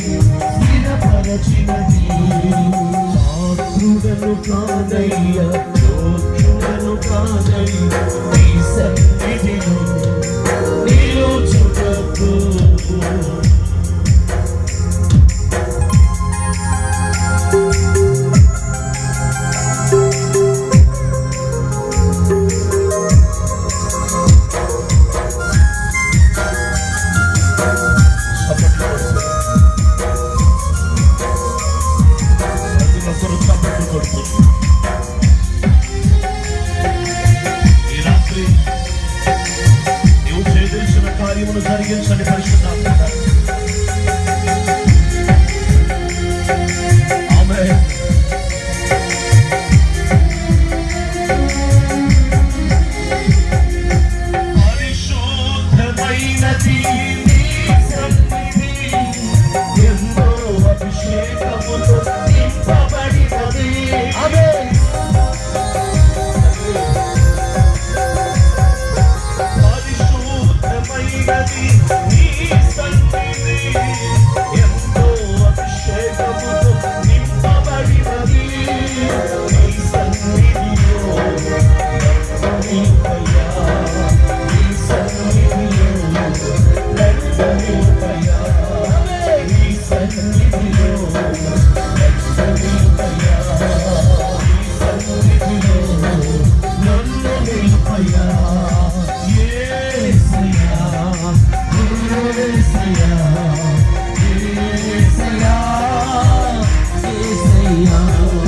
స్థిరపరచినది పాత్రుడను కాదయ్య యోగ్యుడను కాదయ్య నీ సన్నిధిలో నిలుచుటకు చప్పట్లు కొడుతూ. ప్రతి ఒక్కరూ చప్పట్లు కొడుతూ. ఈ రాత్రి నీవు చేయదలిచిన కార్యమును జరిగించండి పరిశుద్ధాత్మ ఆమేన్ పరిశుద్ధమైనది నీ సన్నిధి. ఎంతో అభిషేకముతో నింపబడినది. పరిశుద్ధమైనది నీ సన్నిధి. ఎంతో అభిషేకముతో నింపబడినది. నీ సన్నిధిలో నింపయ్యా. నీ సన్నిధిలో నింపయ్యా. నీ సన్నిధిలో నింపయ్యా. నీ సన్నిధిలో నన్ను నింపయ్యా. యేసయ్యా, యేసయ్యా, యేసయ్యా, యేసయ్యా,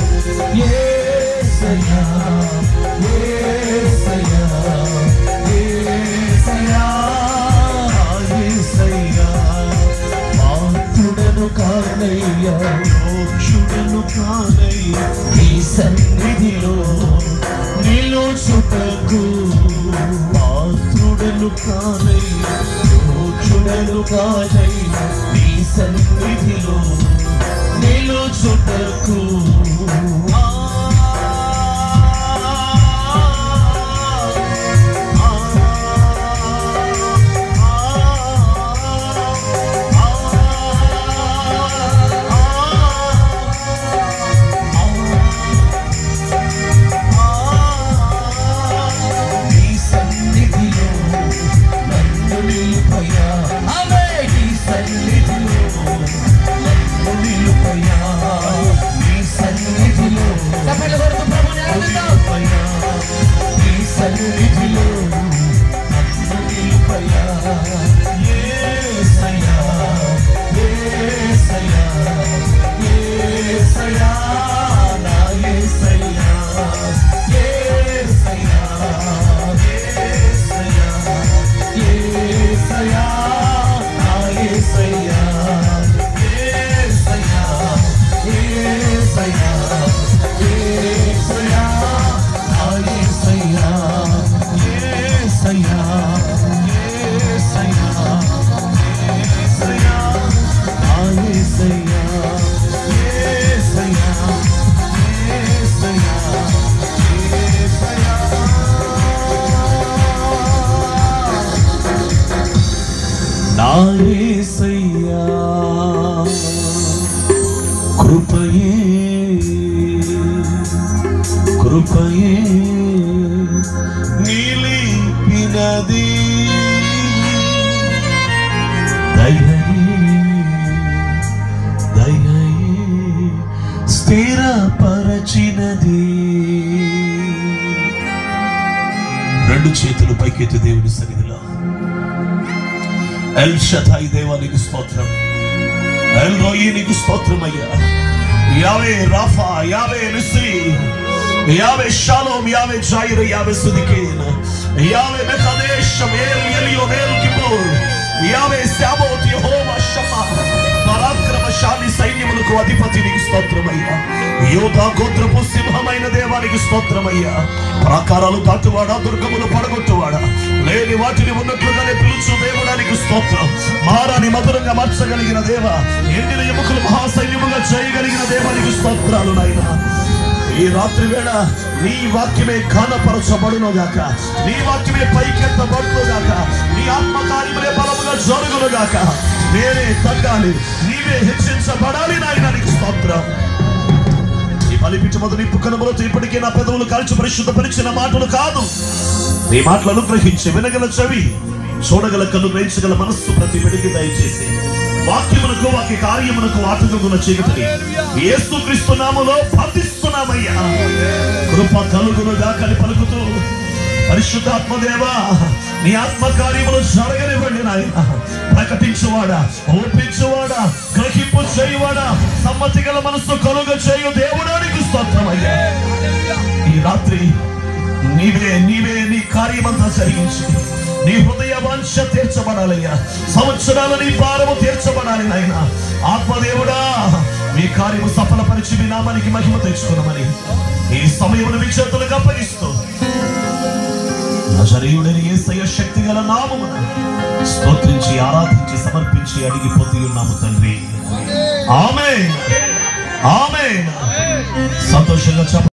యేసయ్యా, యేసయ్యా, యేసయ్యా, యేసయ్యా. పాత్రుడను కానయ్యా మోక్షుడను కానయ్యా నీ సన్నిధిలో నిలుచుటకు పాత్రుడను కానయ్యా మోక్షుడను కానయ్యా నీ సన్నిధిలో నిలుచుటకు ఆ, ఆ, నీ సన్నిధిలో నన్ను నిలుపయ్యా ఆమె నీ సన్నిధిలో నన్ను నిలుపయ్యా నీ సన్నిధిలో చప్పట్లు కొడుతూ ప్రభువుని ఆరాధిద్దాం. నిలుపయ్యా నీ సన్నిధిలో నన్ను నిలుపయ్యా యేసయ్యా యేసయ్యా యేసయ్యా నా యేసయ్యా యేసయ్యా యేసయ్యా యేసయ్యా నా యేసయ్యా యేసయ్యా యేసయ్యా యేసయ్యా నా యేసయ్యా యేసయ్యా యేసయ్యా యేసయ్యా నా యేసయ్యా యేసయ్యా యేసయ్యా నా యేసయ్యా కృపయే కృపయే నిలిపినది దయయే దయయే స్థిరపరచినది రెండు చేతులు పైకెత్తి దేవుని సన్నిధిలో ఎల్ షథాయి దేవా నీకు స్తోత్రం ఎల్ రోయి నీకు స్తోత్రం అయ్యా యావే రాఫా యావే నిస్సి యావే షాలోమ్ యావే జాయిర్ యావే సుదికేన్ యావే మెకదేశం ఏల్ ఎలియోన్ ఏల్ కిబూర్ యావే శాబోత్ యెహోవా షమా పరాక్రమశాలి సైన్యములకు అధిపతి నీకు స్తోత్రమయ్యా యోధా గోత్రపు సింహమైన దేవానికి స్తోత్రమయ్యా ప్రాకారాలు దాటువాడా దుర్గములు పడగొట్టువాడా లేని వాటిని ఉన్నట్లుగానే పిలుచు దేవుడానికి స్తోత్రం మారాని మధురంగా మార్చగలిగిన దేవ ఎండిన ఎముకలు మహాసైన్యముగా చేయగలిగిన దేవానికి స్తోత్రాలు నాయన ఈ రాత్రి వేళ నీ వాక్యమే కానపరచబడును గాక నీ వాక్యమే పైకెత్తబడును గాక నీ ఆత్మకార్యములే బలముగా జరుగును గాక నేనే తగ్గాలి నీవే హెచ్చించబడాలి నాయన నీకు స్తోత్రం ఈ బలిపించమదు నిప్పు కనుమలతో ఇప్పటికే నా పెదవులు కాల్చి పరిశుద్ధపరిచిన మాటలు కాదు నీ మాటలు అనుగ్రహించి వినగల చెవి చూడగల కన్ను గ్రహించగల మనస్సు ప్రతి వెడికి దయచేసి వాక్యమునకు వాక్య కార్యమునకు ఆటగున చీకటిని యేసు క్రీస్తు నామములో ప్రార్థిస్తున్నామయ్యా కృప కలుగునుగా కలి పలుకుతూ పరిశుద్ధాత్మదేవా నీ ఆత్మ కార్యములు జరగనివ్వండి నాయన ప్రకటించువాడా ఓపించువాడా గ్రహింపు చేయువాడా సమ్మతి గల మనస్సు కలుగ చేయు దేవుడానికి స్తోత్రమయ్యా ఈ రాత్రి నీవే నీవే నీ కార్యమంతా జరిగించి నీ హృదయ వాంఛ తీర్చబడాలయ్యా సంవత్సరాల నీ భారము తీర్చబడాలి నాయన ఆత్మదేవుడా మీ కార్యము సఫలపరిచి మీ నామానికి మహిమ తెచ్చుకున్నామని ఈ సమయమును మీ చేతులకు అప్పగిస్తూ నజరీయుడని యేసయ్య శక్తి గల నామమున స్తోత్రించి ఆరాధించి సమర్పించి అడిగి పొంది ఉన్నాము తండ్రి ఆమె ఆమె సంతోషంగా చెప్ప